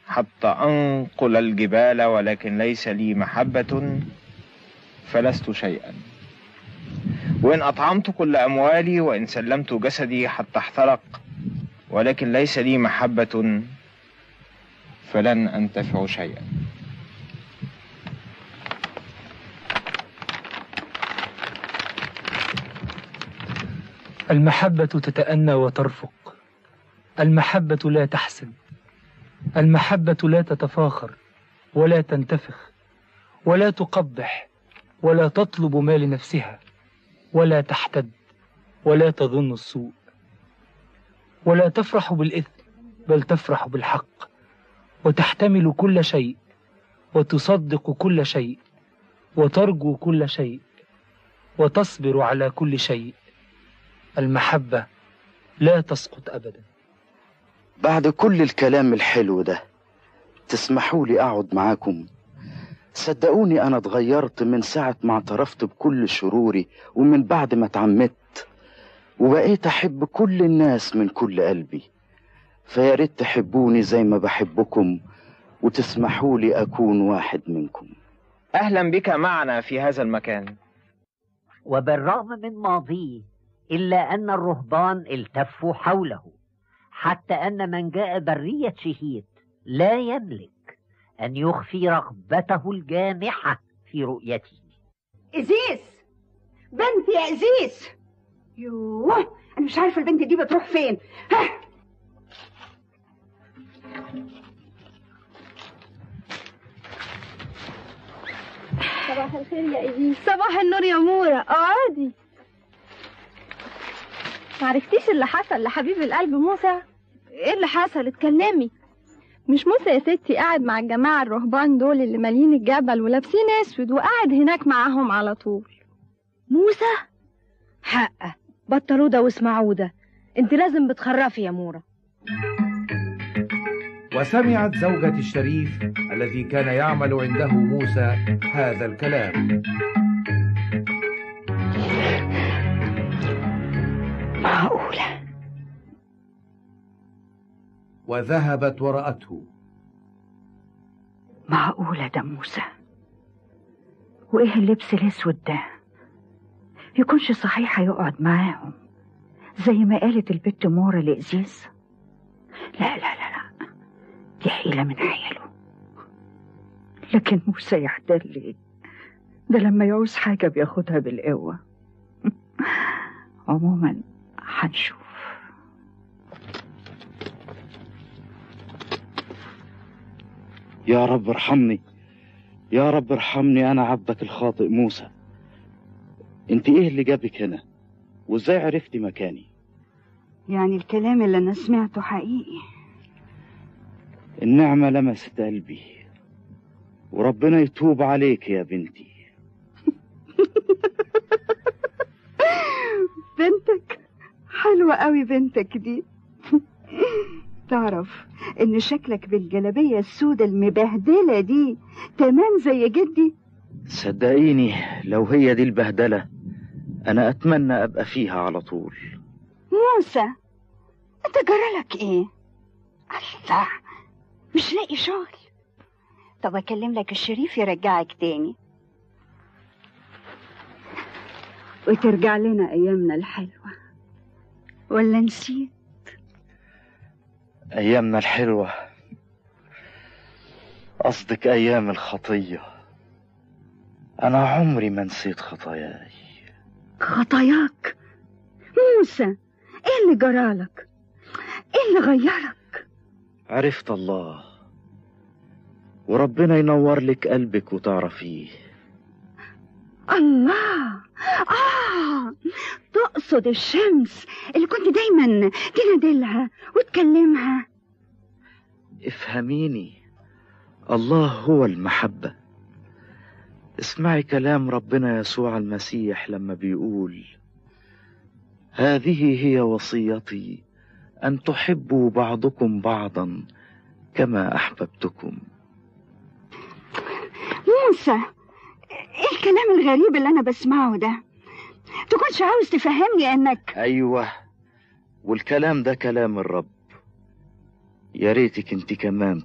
حتى أنقل الجبال ولكن ليس لي محبة فلست شيئا وإن أطعمت كل أموالي وإن سلمت جسدي حتى احترق ولكن ليس لي محبة فلن أنتفع شيئا المحبة تتأنى وترفق المحبة لا تحسن المحبة لا تتفاخر ولا تنتفخ ولا تقبح ولا تطلب ما لنفسها ولا تحتد ولا تظن السوء ولا تفرح بالإثم بل تفرح بالحق وتحتمل كل شيء وتصدق كل شيء وترجو كل شيء وتصبر على كل شيء المحبة لا تسقط أبدا بعد كل الكلام الحلو ده تسمحوا لي أقعد معاكم صدقوني أنا اتغيرت من ساعة ما اعترفت بكل شروري ومن بعد ما اتعمدت وبقيت أحب كل الناس من كل قلبي فيا ريت تحبوني زي ما بحبكم وتسمحوا لي أكون واحد منكم أهلا بك معنا في هذا المكان وبالرغم من ماضيه إلا أن الرهبان التفوا حوله حتى أن من جاء برية شهيد لا يملك أن يخفي رغبته الجامحة في رؤيته إزيس بنتي يا إزيس يوه أنا مش عارفة البنت دي بتروح فين ها صباح الخير يا إيزيس صباح النور يا مورا اقعدي معرفتيش اللي حصل لحبيب القلب موسى ايه اللي حصل اتكلمي مش موسى يا ستي قاعد مع الجماعة الرهبان دول اللي مالين الجبل ولابسين اسود وقاعد هناك معاهم على طول موسى حقه بطلوا ده واسمعوا ده انت لازم بتخرفي يا مورا وسمعت زوجة الشريف الذي كان يعمل عنده موسى هذا الكلام معقولة وذهبت ورأته معقولة ده موسى وإيه اللبس الأسود ده يكونش صحيح هيقعد معاهم زي ما قالت البت مورا لإزيز لا لا لا لا دي حيلة من حيله لكن موسى يحتل ليه ده لما يعوز حاجة بياخدها بالقوة عموما هنشوف يا رب ارحمني يا رب ارحمني أنا عبدك الخاطئ موسى انت ايه اللي جابك هنا وازاي عرفتي مكاني يعني الكلام اللي أنا سمعته حقيقي النعمة لمست قلبي وربنا يتوب عليك يا بنتي بنتك حلوة قوي بنتك دي تعرف ان شكلك بالجلابية السودة المبهدلة دي تمام زي جدي صدقيني لو هي دي البهدلة أنا أتمنى أبقى فيها على طول موسى انت جرالك ايه الله مش لاقي شغل طب اكلم لك الشريف يرجعك تاني وترجع لنا ايامنا الحلوة ولا نسيت أيامنا الحلوة قصدك أيام الخطية أنا عمري ما نسيت خطاياي خطاياك موسى ايه اللي جرالك ايه اللي غيرك عرفت الله وربنا ينور لك قلبك وتعرفيه الله آه تقصد الشمس اللي كنت دايما تنادلها وتكلمها افهميني الله هو المحبة اسمعي كلام ربنا يسوع المسيح لما بيقول هذه هي وصيتي أن تحبوا بعضكم بعضا كما أحببتكم موسى ايه الكلام الغريب اللي انا بسمعه ده تكونش عاوز تفهمني انك أيوة والكلام ده كلام الرب يا ريتك انت كمان